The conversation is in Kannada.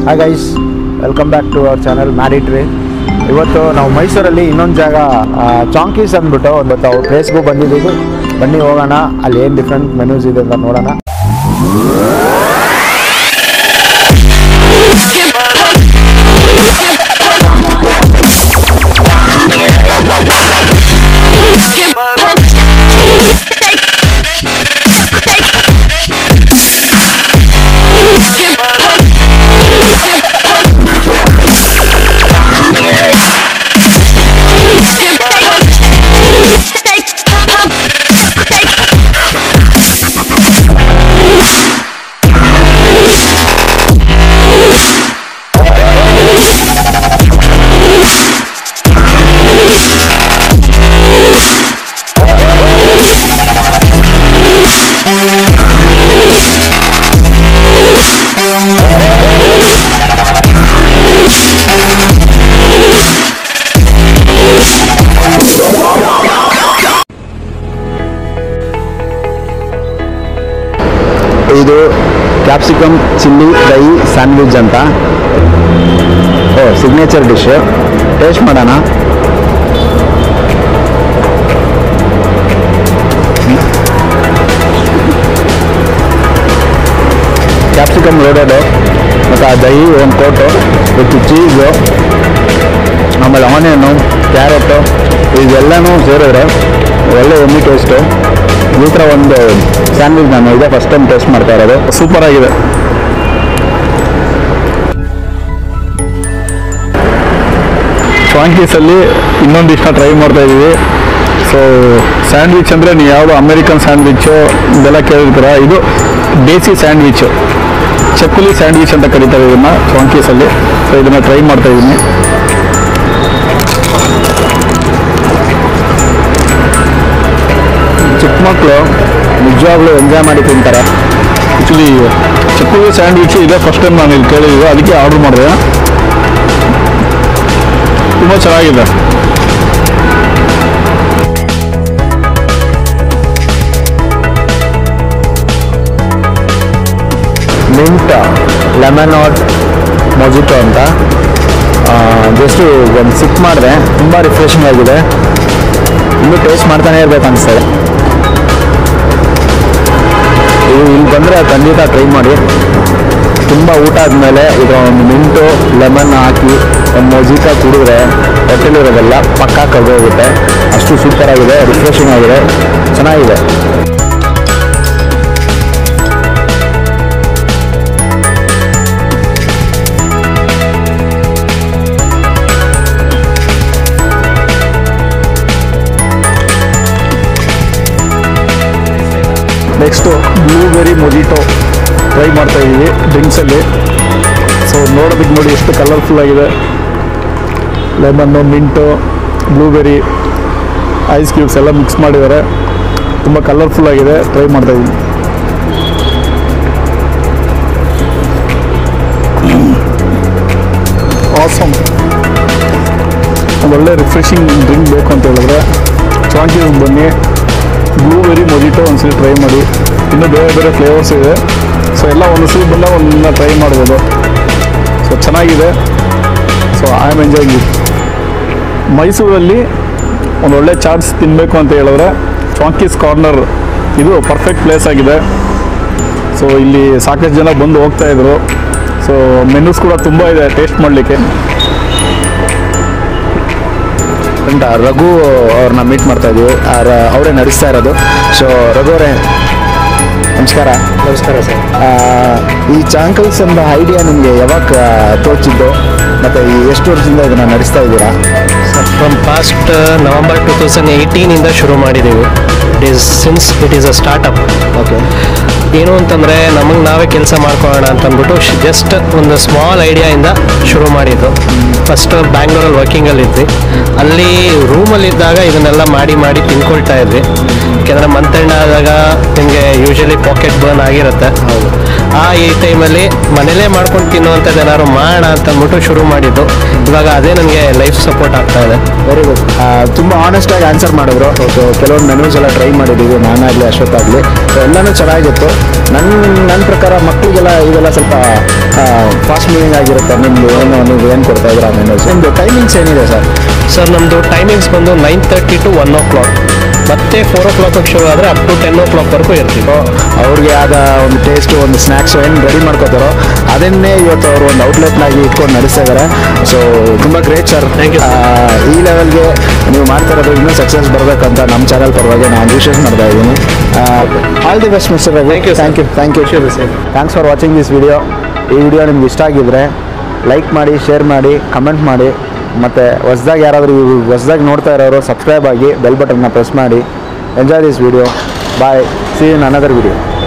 Hi guys welcome back to our channel ಮ್ಯಾರಿಟ್ರಿ ಇವತ್ತು ನಾವು ಮೈಸೂರಲ್ಲಿ ಇನ್ನೊಂದು ಜಾಗ ಆ, ಚಾಂಕೀಸ್ ಅಂದ್ಬಿಟ್ಟು ಒಂದು ಅವ್ರ ಪ್ಲೇಸ್ಗೂ ಬಂದಿದ್ದೀವಿ ಬನ್ನಿ ಹೋಗೋಣ ಅಲ್ಲಿ ಏನು ಡಿಫ್ರೆಂಟ್ ಮೆನ್ಯೂಸ್ ಇದೆ ಅಂತ ನೋಡೋಣ ಇದು ಕ್ಯಾಪ್ಸಿಕಮ್ ಚಿಲ್ಲಿ ಫ್ರೈ ಸ್ಯಾಂಡ್ವಿಚ್ ಅಂತ ಓ ಸಿಗ್ನೇಚರ್ ಡಿಶ್ ಟೇಸ್ಟ್ ಮಾಡೋಣ ಕ್ಯಾಪ್ಸಿಕಮ್ ರೋಡೆಡು ಮತ್ತು ಆ ದಹಿ ಒಂದು ಕೋಟು ವಿತ್ ಚೀಸು ಆಮೇಲೆ ಆನಿಯನು ಕ್ಯಾರೆಟು ಇದೆಲ್ಲನೂ ಸೇರಿದ್ರೆ ಒಳ್ಳೆ ಎಮ್ಮಿ ಟೇಸ್ಟು ಈ ಥರ ಒಂದು ಸ್ಯಾಂಡ್ವಿಚ್ ನಾನು ಇದೇ ಫಸ್ಟ್ ಟೈಮ್ ಟೇಸ್ಟ್ ಮಾಡ್ತಾ ಇರೋದು ಸೂಪರ್ ಆಗಿದೆ ಫ್ರಾಂಕೀಸಲ್ಲಿ ಇನ್ನೊಂದಿಷ್ಟ ಟ್ರೈ ಮಾಡ್ತಾ ಇದ್ದೀವಿ ಸೊ ಸ್ಯಾಂಡ್ವಿಚ್ ಅಂದರೆ ನೀವು ಯಾವುದು ಅಮೇರಿಕನ್ ಸ್ಯಾಂಡ್ವಿಚ್ಚು ಇದೆಲ್ಲ ಕೇಳಿರ್ತೀರ ಇದು ದೇಸಿ ಸ್ಯಾಂಡ್ವಿಚ್ಚು ಚಕ್ಕುಲಿ ಸ್ಯಾಂಡ್ವಿಚ್ ಅಂತ ಕರೀತಾರೆ ಇದನ್ನು ಫ್ರಾಂಕೀಸಲ್ಲಿ ಸೊ ಇದನ್ನು ಟ್ರೈ ಮಾಡ್ತಾ ಇದ್ದೀನಿ ಚಿಕ್ಕ ಮಕ್ಕಳು ನಿಜವಾಗ್ಲೂ ಎಂಜಾಯ್ ಮಾಡಿ ತಿಂತಾರೆ ಆ್ಯಕ್ಚುಲಿ ಚಕ್ಕುಲಿ ಸ್ಯಾಂಡ್ವಿಚ್ ಇದೆ ಫಸ್ಟ್ ಟೈಮ್ ನಾನು ಇಲ್ಲಿ ಕೇಳಿದ್ವಿ ಅದಕ್ಕೆ ಆರ್ಡರ್ ಮಾಡಿದೆ ತುಂಬ ಚೆನ್ನಾಗಿದೆ ಮಿಂಟ್ ಲೆಮನ್ ಹಾಟ್ ಮೊಜಿಟೋ ಅಂತ ಜಸ್ಟ್ ಒಂದು ಸಿಪ್ ಮಾಡಿದೆ ತುಂಬ ರಿಫ್ರೆಶಿಂಗ್ ಆಗಿದೆ ಇನ್ನೂ ಟೇಸ್ಟ್ ಮಾಡ್ತಾನೆ ಇರ್ಬೇಕು ಅನಿಸ್ತದೆ ಇದು ಇಲ್ಲಿ ಬಂದರೆ ಖಂಡಿತ ಟ್ರೈ ಮಾಡಿ ತುಂಬ ಊಟ ಆದಮೇಲೆ ಈಗ ಒಂದು ಮಿಂಟು ಲೆಮನ್ ಹಾಕಿ ಒಂದು ಮೊಜಿಕ ಕುಡಿದ್ರೆ ಹೊಟ್ಟೆಲಿರೋದೆಲ್ಲ ಪಕ್ಕ ಕರ್ಗೋಗುತ್ತೆ ಅಷ್ಟು ಸೂಪರ್ ಆಗಿದೆ ರಿಫ್ರೆಶಿಂಗ್ ಆಗಿದೆ ಚೆನ್ನಾಗಿದೆ ನೆಕ್ಸ್ಟು ಬ್ಲೂಬೆರಿ ಮೊಜಿಟೋ ಟ್ರೈ ಮಾಡ್ತಾ ಇದ್ದೀವಿ ಡ್ರಿಂಕ್ಸಲ್ಲಿ ಸೊ ನೋಡೋದಕ್ಕೆ ನೋಡಿ ಎಷ್ಟು ಕಲರ್ಫುಲ್ ಆಗಿದೆ lemon mint blueberry ice cubes ಎಲ್ಲ ಮಿಕ್ಸ್ ಮಾಡಿದ್ದಾರೆ ತುಂಬ ಕಲರ್ಫುಲ್ ಆಗಿದೆ ಟ್ರೈ ಮಾಡ್ತಾ ಇದ್ದೀನಿ ಆಸಮ್ ಒಳ್ಳೆ ರಿಫ್ರೆಶಿಂಗ್ ಡ್ರಿಂಕ್ ಬೇಕು ಅಂತ ಹೇಳಿದ್ರೆ ಚಾಂಕೀಸ್ ಬನ್ನಿ ಬ್ಲೂಬೆರಿ ಮೊಜಿಟೋ ಒಂದ್ಸಲ ಟ್ರೈ ಮಾಡಿ ಇನ್ನೂ ಬೇರೆ ಬೇರೆ ಫ್ಲೇವರ್ಸ್ ಇದೆ ಸೊ ಎಲ್ಲ ಒಂದು ಸಲ ಬಂದಾಗ ಒಂದನ್ನ ಟ್ರೈ ಮಾಡ್ಬೋದು ಸೊ ಚೆನ್ನಾಗಿದೆ so I am enjoying it ಮೈಸೂರಲ್ಲಿ ಒಂದು ಒಳ್ಳೆ ಚಾಟ್ಸ್ ತಿನ್ನಬೇಕು ಅಂತ ಹೇಳಿದ್ರೆ ಚಾಂಕೀಸ್ ಕಾರ್ನರ್ ಇದು ಪರ್ಫೆಕ್ಟ್ ಪ್ಲೇಸ್ ಆಗಿದೆ ಸೊ ಇಲ್ಲಿ ಸಾಕಷ್ಟು ಜನ ಬಂದು ಹೋಗ್ತಾ ಇದ್ರು ಸೊ ಮೆನ್ಯೂಸ್ ಕೂಡ ತುಂಬ ಇದೆ ಟೇಸ್ಟ್ ಮಾಡಲಿಕ್ಕೆ ಅಂತ ರಘು ಅವ್ರನ್ನ ಮೀಟ್ ಮಾಡ್ತಾ ಇದ್ವಿ ಅವರೇ ನಡೆಸ್ತಾ ಇರೋದು ಸೊ ರಘು ಅವರೇ ನಮಸ್ಕಾರ ನಮಸ್ಕಾರ ಸರ್ ಈ ಚಾಂಕಲ್ಸ್ ಎಂಬ ಐಡಿಯಾ ನಿಮಗೆ ಯಾವಾಗ ತೋಚಿದ್ದು ಮತ್ತು ಈ ಎಷ್ಟು ವರ್ಷದಿಂದ ಇದನ್ನು ನಡೆಸ್ತಾ ಇದ್ದೀರಾ from past November two thousand ಏಯ್ಟೀನಿಂದ ಶುರು ಮಾಡಿದ್ದೀವಿ it is since it is a startup okay ಏನು ಅಂತಂದರೆ ನಮಗೆ ನಾವೇ ಕೆಲಸ ಮಾಡ್ಕೊಳ್ಳೋಣ ಅಂತಂದ್ಬಿಟ್ಟು ಜಸ್ಟ್ ಒಂದು ಸ್ಮಾಲ್ ಐಡಿಯಾಯಿಂದ ಶುರು ಮಾಡಿದ್ದು ಫಸ್ಟ್ ಬ್ಯಾಂಗ್ಳೂರಲ್ಲಿ ವರ್ಕಿಂಗಲ್ಲಿ ಇದ್ವಿ ಅಲ್ಲಿ ರೂಮಲ್ಲಿದ್ದಾಗ ಇದನ್ನೆಲ್ಲ ಮಾಡಿ ಮಾಡಿ ತಿನ್ಕೊಳ್ತಾ ಇದ್ವಿ ಯಾಕೆಂದರೆ ಮಂತ್ ಎಂಡ್ ಆದಾಗ ನಿಮಗೆ ಯೂಶಲಿ ಪಾಕೆಟ್ ಬರ್ನ್ ಆಗಿರುತ್ತೆ ಆ ಈ ಟೈಮಲ್ಲಿ ಮನೇಲೇ ಮಾಡ್ಕೊಂಡು ತಿನ್ನುವಂಥದ್ದು ಏನಾದ್ರು ಮಾಡೋಣ ಅಂತ ಅಂದ್ಬಿಟ್ಟು ಶುರು ಮಾಡಿದ್ದು ಇವಾಗ ಅದೇ ನನಗೆ ಲೈಫ್ ಸಪೋರ್ಟ್ ಆಗ್ತಾ ಇದೆ ವೆರಿ ಗುಡ್ ತುಂಬ ಆನೆಸ್ಟಾಗಿ ಆನ್ಸರ್ ಮಾಡಿದ್ರು ಸೊ ಕೆಲವೊಂದು ಮೆನ್ಯೂಸ್ ಎಲ್ಲ ಟ್ರೈ ಮಾಡಿದ್ದೀವಿ ನಾನಾಗಲಿ ಅಶ್ವತ್ತಾಗಲಿ ಸೊ ಎಲ್ಲನೂ ಚೆನ್ನಾಗಿತ್ತು ನನ್ನ ನನ್ನ ಪ್ರಕಾರ ಮಕ್ಕಳಿಗೆಲ್ಲ ಇದೆಲ್ಲ ಸ್ವಲ್ಪ ಫಾಸ್ಟ್ ಮೂವಿಂಗ್ ಆಗಿರುತ್ತೆ ನಿಮ್ಮದು ಏನು ನೀವು ಏನು ಕೊಡ್ತಾ ಇದ್ದೀರಾ ಮೆನ್ಯೂಸ್ ನಿಮ್ಮದು ಟೈಮಿಂಗ್ಸ್ ಏನಿದೆ ಸರ್ ಸರ್ ನಮ್ಮದು ಟೈಮಿಂಗ್ಸ್ ಬಂದು nine thirty to one o'clock ಮತ್ತೆ ಫೋರ್ ಓ ಕ್ಲಾಕಿಗೆ ಶುರು ಆದರೆ ಅಪ್ ಟು ಟೆನ್ ಓ ಕ್ಲಾಕ್ವರೆಗೂ ಇರ್ತೀವಿ ಅವ್ರಿಗೆ ಆದ ಒಂದು ಟೇಸ್ಟು ಒಂದು ಸ್ನ್ಯಾಕ್ಸು ಏನು ರೆಡಿ ಮಾಡ್ಕೋತಾರೋ ಅದನ್ನೇ ಇವತ್ತು ಅವರು ಒಂದು ಔಟ್ಲೆಟ್ನಾಗಿ ಇಟ್ಕೊಂಡು ನಡೆಸ್ತಾ ಇದ್ದಾರೆ ಸೊ ತುಂಬ ಗ್ರೇಟ್ ಸರ್ Thank you. ಈ ಲೆವೆಲ್ಗೆ ನೀವು ಮಾಡ್ತಾ ಇರೋದು ಇನ್ನೂ ಸಕ್ಸಸ್ ಬರಬೇಕಂತ ನಮ್ಮ ಚಾನಲ್ ಪರವಾಗಿ ನಾನು ವಿಶೇಷ ಮಾಡ್ತಾ ಇದ್ದೀನಿ all the best mister Ravi Thank you, sir. Thank you thank you thanks for watching this video ಈ ವಿಡಿಯೋ ನಿಮ್ಗೆ ಇಷ್ಟ ಆಗಿದ್ರೆ ಲೈಕ್ ಮಾಡಿ ಶೇರ್ ಮಾಡಿ ಕಮೆಂಟ್ ಮಾಡಿ ಮತ್ತು ಹೊಸ್ದಾಗಿ ಯಾರಾದರೂ ಹೊಸ್ದಾಗಿ ನೋಡ್ತಾ ಇರೋರು ಸಬ್ಸ್ಕ್ರೈಬ್ ಆಗಿ ಬೆಲ್ ಬಟನ್ನ ಪ್ರೆಸ್ ಮಾಡಿ enjoy this video bye see in another video